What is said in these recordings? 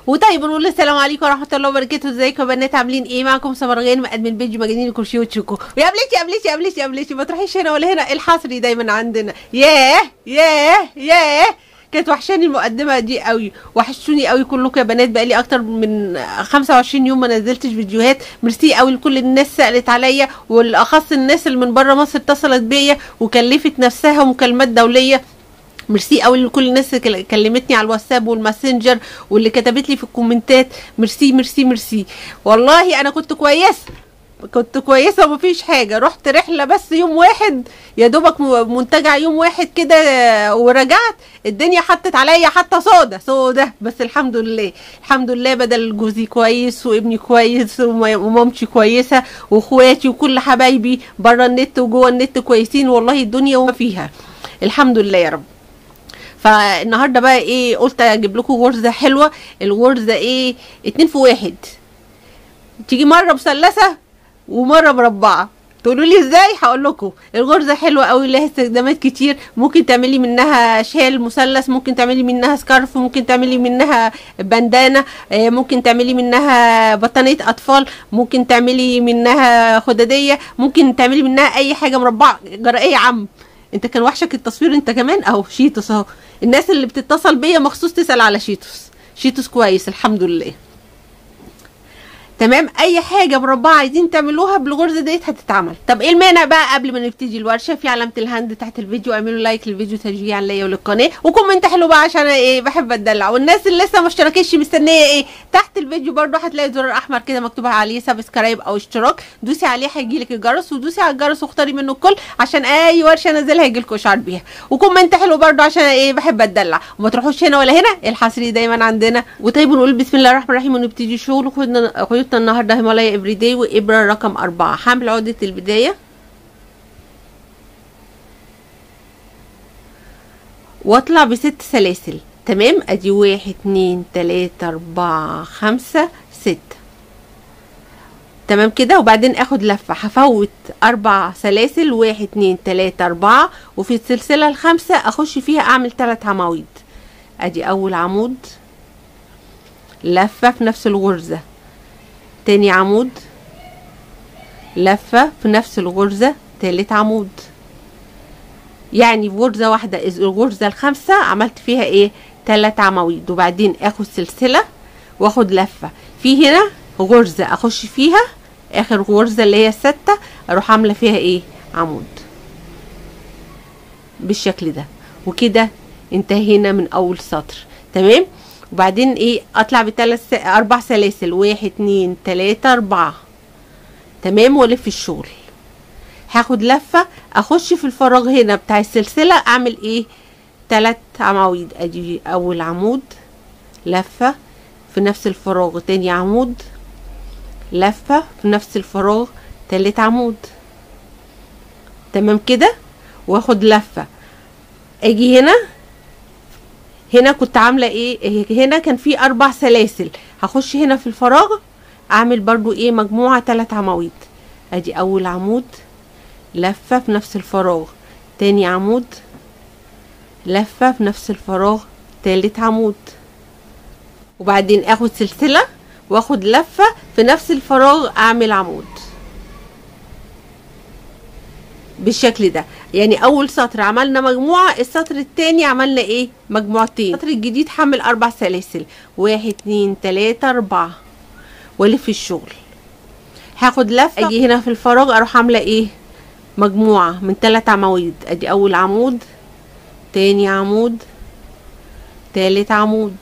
وطيب نقول السلام عليكم ورحمه الله وبركاته ازيكم يا بنات عاملين ايه معاكم سمر غانم مقدم بيج مجانين الكرسي وتشوكو ويا قبلتي قبلتي قبلتي قبلتي ما تروحيش هنا ولا هنا الحصري دايما عندنا ياه ياه ياه كانت وحشاني المقدمه دي قوي وحشتوني قوي كلكم يا بنات بقالي اكتر من 25 يوم ما نزلتش فيديوهات ميرسي قوي لكل الناس سالت عليا والاخص الناس اللي من بره مصر اتصلت بيا وكلفت نفسها مكالمات دوليه ميرسي قوي لكل الناس اللي كلمتني على الواتساب والماسنجر واللي كتبت لي في الكومنتات ميرسي ميرسي ميرسي والله انا كنت كويسه كنت كويسه ومفيش حاجه رحت رحله بس يوم واحد يا دوبك م- منتجع يوم واحد كده ورجعت الدنيا حطت عليا حتى صودا صودا بس الحمد لله الحمد لله بدل جوزي كويس وابني كويس وم- ومامتي كويسه واخواتي وكل حبايبي بره النت وجوه النت كويسين والله الدنيا وما فيها الحمد لله يا رب فالنهارده بقى ايه قلت اجيب لكم غرزه حلوه الغرزه ايه اتنين في واحد تيجي مره مثلثه ومره مربعه تقولوا لي ازاي هقول لكم الغرزه حلوه قوي لها استخدامات كتير ممكن تعملي منها شال مثلث ممكن تعملي منها سكارف ممكن تعملي منها باندانا آه، ممكن تعملي منها بطانيه اطفال ممكن تعملي منها خداديه ممكن تعملي منها اي حاجه مربعه جرى ايه يا عم انت كان وحشك التصوير انت كمان اهو شيتوس اهو الناس اللي بتتصل بيا مخصوص تسال على شيتوس شيتوس كويس الحمد لله تمام اي حاجه مربعه عايزين تعملوها بالغرزه ديت هتتعمل طب ايه المانع بقى قبل ما نبتدي الورشه في علامه الهاند تحت الفيديو اعملوا لايك للفيديو تشجيعا ليا وللقناه وكومنت حلو بقى عشان انا ايه بحب اتدلع والناس اللي لسه ما اشتركتش مستنيه ايه تحت الفيديو برضو هتلاقي زرار احمر كده مكتوب عليه سبسكرايب او اشتراك دوسي عليه هيجيلك الجرس ودوسي على الجرس واختاري منه الكل عشان اي ورشه انزلها يجيلكوا اشعار بيها وكومنت حلو برضو عشان ايه بحب اتدلع وما تروحوش هنا ولا هنا الحصري دايما عندنا وطيب نقول بسم الله الرحمن الرحيم ونبتدي شغل خدنا خيوطنا النهارده هيمالايا افري داي وابره رقم أربعة حمل عقده البدايه واطلع بست سلاسل تمام ادي واحد اتنين تلاتة اربعة خمسة ستة تمام كده وبعدين اخد لفة هفوت اربع سلاسل واحد اتنين تلاتة اربعة وفي السلسلة الخامسة اخش فيها اعمل تلات عواميد ادي اول عمود لفة في نفس الغرزة تاني عمود لفة في نفس الغرزة تالت عمود يعني في غرزة واحدة إذ- الغرزة الخامسة عملت فيها ايه تلات عواميد وبعدين اخد سلسلة واخد لفة في هنا غرزة اخش فيها اخر غرزة اللي هي الستة اروح عاملة فيها ايه عمود بالشكل ده وكده انتهينا من اول سطر تمام وبعدين ايه اطلع بثلاث س... اربع سلاسل واحد اتنين تلاتة اربعة تمام والف الشغل هاخد لفة اخش في الفراغ هنا بتاع السلسلة اعمل ايه تلات عواميد ادي اول عمود لفة في نفس الفراغ تاني عمود لفة في نفس الفراغ تالت عمود تمام كده واخد لفة اجي هنا هنا كنت عاملة ايه هنا كان في اربع سلاسل هخش هنا في الفراغ اعمل برضو ايه مجموعة تلات عواميد ادي اول عمود لفة في نفس الفراغ تاني عمود لفة في نفس الفراغ تالت عمود وبعدين اخد سلسلة واخد لفة في نفس الفراغ اعمل عمود بالشكل ده يعني اول سطر عملنا مجموعة السطر التاني عملنا ايه مجموعتين السطر الجديد حمل اربع سلاسل واحد اتنين تلاتة اربعة والف الشغل هاخد لفة اجي هنا في الفراغ اروح عاملة ايه مجموعة من تلات عواميد ادي اول عمود تاني عمود تالت عمود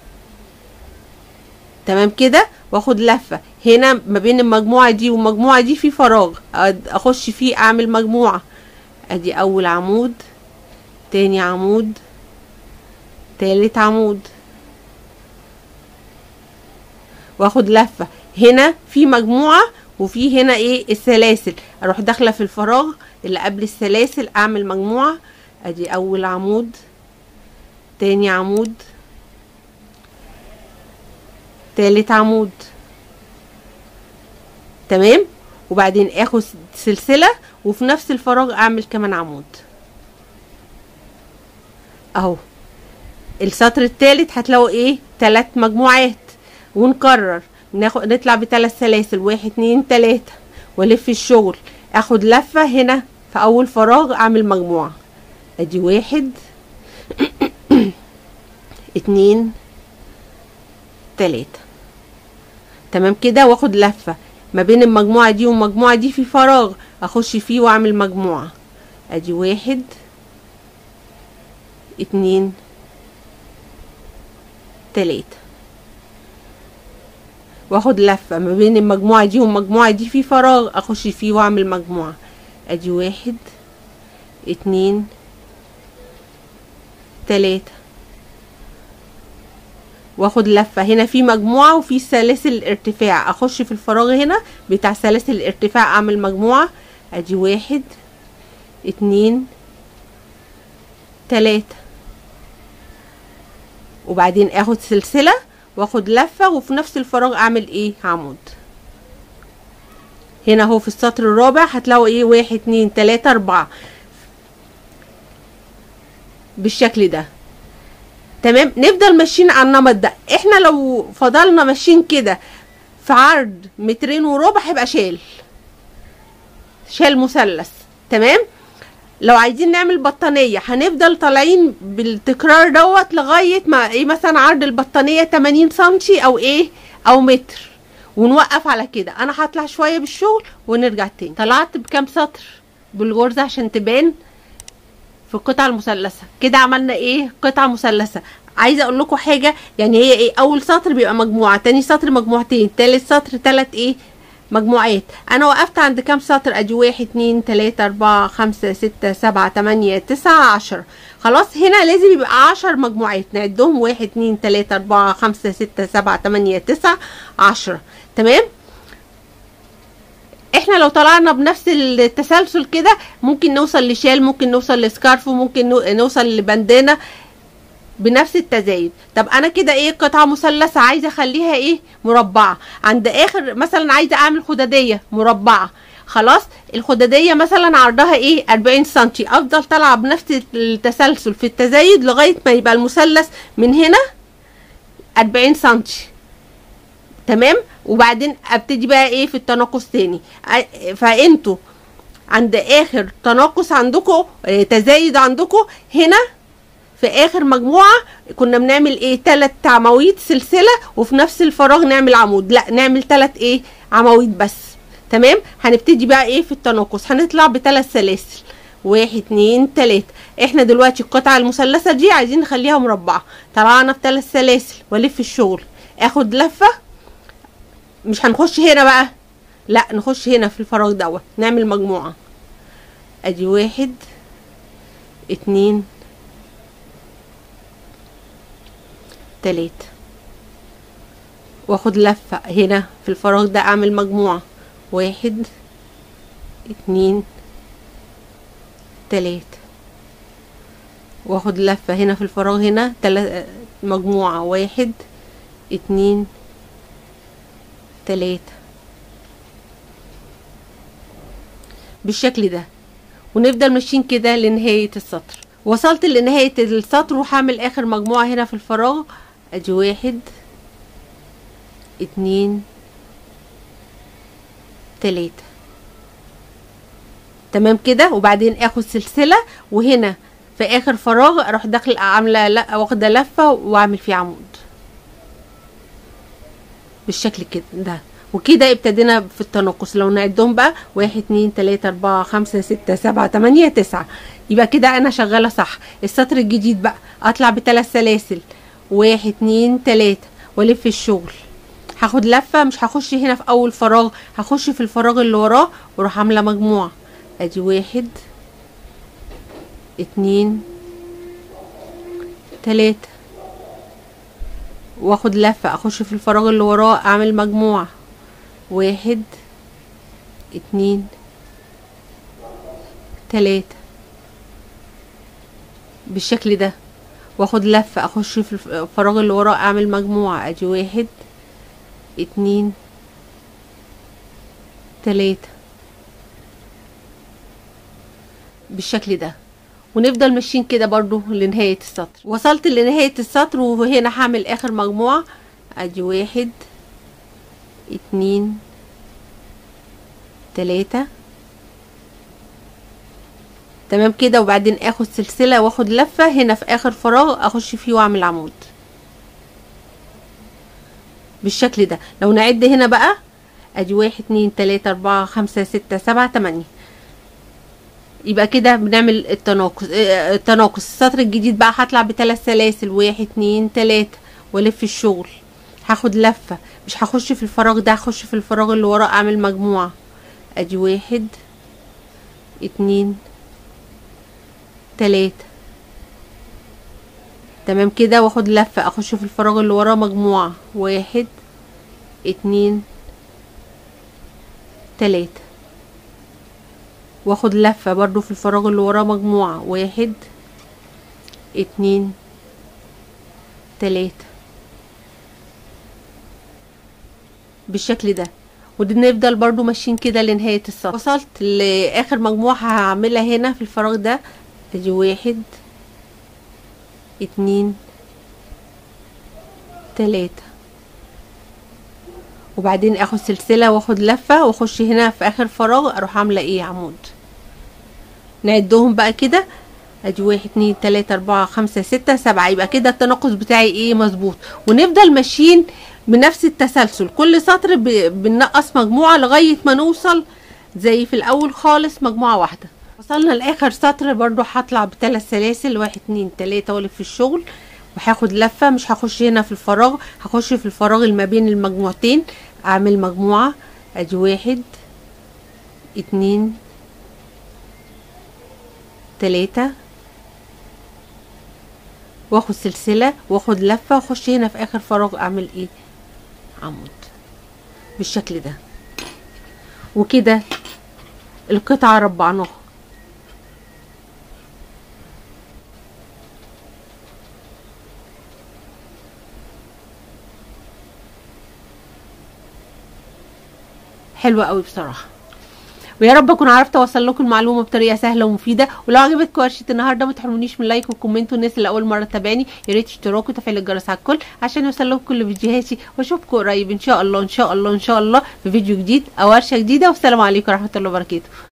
تمام كده واخد لفة هنا ما بين المجموعة دي والمجموعة دي في فراغ أد- اخش فيه اعمل مجموعة ادي اول عمود تاني عمود تالت عمود واخد لفة هنا في مجموعة وفي هنا ايه السلاسل اروح داخلة في الفراغ اللي قبل السلاسل اعمل مجموعة ادي اول عمود تاني عمود تالت عمود تمام وبعدين اخد سلسلة وفي نفس الفراغ اعمل كمان عمود اهو السطر التالت هتلاقوا ايه تلات مجموعات ونكرر ناخد نطلع بثلاث سلاسل واحد اتنين تلاتة والف الشغل اخد لفة هنا في اول فراغ اعمل مجموعة ادي واحد اتنين تلاتة تمام كده واخد لفة ما بين المجموعة دي والمجموعة دي في فراغ اخش فيه واعمل مجموعة ادي واحد اتنين تلاتة واخد لفة ما بين المجموعة دي والمجموعة دي في فراغ اخش فيه واعمل مجموعة ادي واحد اتنين تلاتة واخد لفة هنا في مجموعة وفي سلاسل الارتفاع اخش في الفراغ هنا بتاع سلاسل الارتفاع اعمل مجموعة ادي واحد اتنين تلاتة وبعدين اخد سلسلة واخد لفة وفي نفس الفراغ اعمل ايه عمود هنا اهو في السطر الرابع هتلاقوا ايه واحد اتنين تلاتة اربعة بالشكل ده تمام نفضل ماشيين على النمط ده احنا لو فضلنا ماشيين كده في عرض مترين وربع هيبقى شال شال مثلث تمام لو عايزين نعمل بطانية هنفضل طالعين بالتكرار دوت لغاية ما ايه مثلا عرض البطانية 80 سنتي او ايه او متر ونوقف على كده انا هطلع شوية بالشغل ونرجع تاني طلعت بكام سطر بالغرزة عشان تبان في القطعة المثلثة كده عملنا ايه قطعة مثلثة عايزة اقول لكم حاجة يعني هي ايه اول سطر بيبقى مجموعة تاني سطر مجموعتين تالت سطر تلات ايه مجموعات انا وقفت عند كام سطر ادي واحد اتنين تلاتة اربعة خمسة ستة سبعة تمانية تسعة عشرة خلاص هنا لازم يبقى عشر مجموعات نعدهم واحد اتنين تلاتة اربعة خمسة ستة سبعة تمانية تسعة عشرة تمام احنا لو طلعنا بنفس التسلسل كده ممكن نوصل لشال ممكن نوصل لسكارف وممكن نوصل لبندانه بنفس التزايد طب انا كده ايه قطعه مثلثه عايزه اخليها ايه مربعه عند اخر مثلا عايزه اعمل خداديه مربعه خلاص الخداديه مثلا عرضها ايه 40 سم افضل طالعه بنفس التسلسل في التزايد لغايه ما يبقى المثلث من هنا 40 سم تمام وبعدين ابتدي بقى ايه في التناقص تاني فانتوا عند اخر تناقص عندكم تزايد عندكم هنا في اخر مجموعه كنا بنعمل ايه تلات عواميد سلسله وفي نفس الفراغ نعمل عمود لا نعمل تلات ايه عواميد بس تمام هنبتدي بقى ايه في التناقص هنطلع بثلاث سلاسل واحد اتنين تلاتة احنا دلوقتي القطعة المثلثة دي عايزين نخليها مربعة طلعنا بثلاث سلاسل والف الشغل اخد لفة مش هنخش هنا بقى لا نخش هنا في الفراغ دوت نعمل مجموعة ادي واحد اتنين تلاتة واخد لفة هنا في الفراغ ده اعمل مجموعة واحد اتنين تلاتة واخد لفة هنا في الفراغ هنا تلات مجموعة واحد اتنين تلاتة بالشكل ده ونفضل ماشيين كده لنهاية السطر وصلت لنهاية السطر وهعمل اخر مجموعة هنا في الفراغ ادي واحد اتنين تلاتة تمام كده وبعدين اخد سلسلة وهنا في اخر فراغ اروح داخل عاملة لا واخدة لفة واعمل فيه عمود بالشكل كده ده وكده ابتدينا في التناقص لو نعدهم بقى واحد اتنين تلاتة اربعة خمسة ستة سبعة تمانية تسعة يبقى كده انا شغالة صح السطر الجديد بقى اطلع بثلاث سلاسل واحد اتنين تلاتة والف الشغل هاخد لفة مش هخش هنا في اول فراغ هخش في الفراغ اللي وراه واروح عاملة مجموعة ادي واحد اتنين تلاتة واخد لفة اخش في الفراغ اللي وراه اعمل مجموعة واحد اتنين تلاتة بالشكل ده واخد لفة اخش في الفراغ اللي وراه اعمل مجموعة ادي واحد اتنين تلاتة بالشكل ده ونفضل ماشيين كده برضو لنهاية السطر وصلت لنهاية السطر وهنا هعمل اخر مجموعة ادي واحد اتنين تلاتة تمام كده وبعدين اخد سلسلة واخد لفة هنا في اخر فراغ اخش فيه واعمل عمود بالشكل ده لو نعد هنا بقى ادي واحد اتنين تلاتة اربعة خمسة ستة سبعة تمانية يبقى كده بنعمل التناقص اه التناقص السطر الجديد بقى هطلع بثلاث سلاسل واحد اتنين تلاتة والف الشغل هاخد لفة مش هخش في الفراغ ده هخش في الفراغ اللي وراه اعمل مجموعة ادي واحد اتنين تلاتة تمام كده واخد لفة اخش في الفراغ اللي وراه مجموعة واحد اتنين تلاتة واخد لفة برضو في الفراغ اللي وراه مجموعة واحد اتنين تلاتة بالشكل ده ونفضل برضو ماشيين كده لنهاية السطر وصلت لاخر مجموعة هعملها هنا في الفراغ ده ادي واحد اتنين تلاتة وبعدين اخد سلسلة واخد لفة واخش هنا في اخر فراغ اروح عاملة ايه عمود نعدهم بقى كده ادي واحد اتنين تلاتة اربعة خمسة ستة سبعة يبقى كده التناقص بتاعي ايه مظبوط ونفضل ماشيين بنفس التسلسل كل سطر بننقص مجموعة لغاية ما نوصل زي في الاول خالص مجموعة واحدة وصلنا لاخر سطر برضو هطلع بثلاث سلاسل واحد اتنين تلاتة والف في الشغل وهاخد لفة مش هخش هنا في الفراغ هخش في الفراغ اللي ما بين المجموعتين اعمل مجموعة ادي واحد اتنين تلاتة واخد سلسلة واخد لفة واخش هنا في اخر فراغ اعمل ايه عمود بالشكل ده وكده القطعة ربعناها حلوة قوي بصراحة ويا رب اكون عرفت اوصل لكم المعلومه بطريقه سهله ومفيده ولو عجبتكم ورشه النهارده ما تحرمونيش من لايك وكومنت والناس اللي اول مره تتابعني يا ريت اشتراك وتفعيل الجرس على الكل عشان يوصل لكم كل فيديوهاتي واشوفكم قريب ان شاء الله ان شاء الله ان شاء الله في فيديو جديد او ورشه جديده والسلام عليكم ورحمه الله وبركاته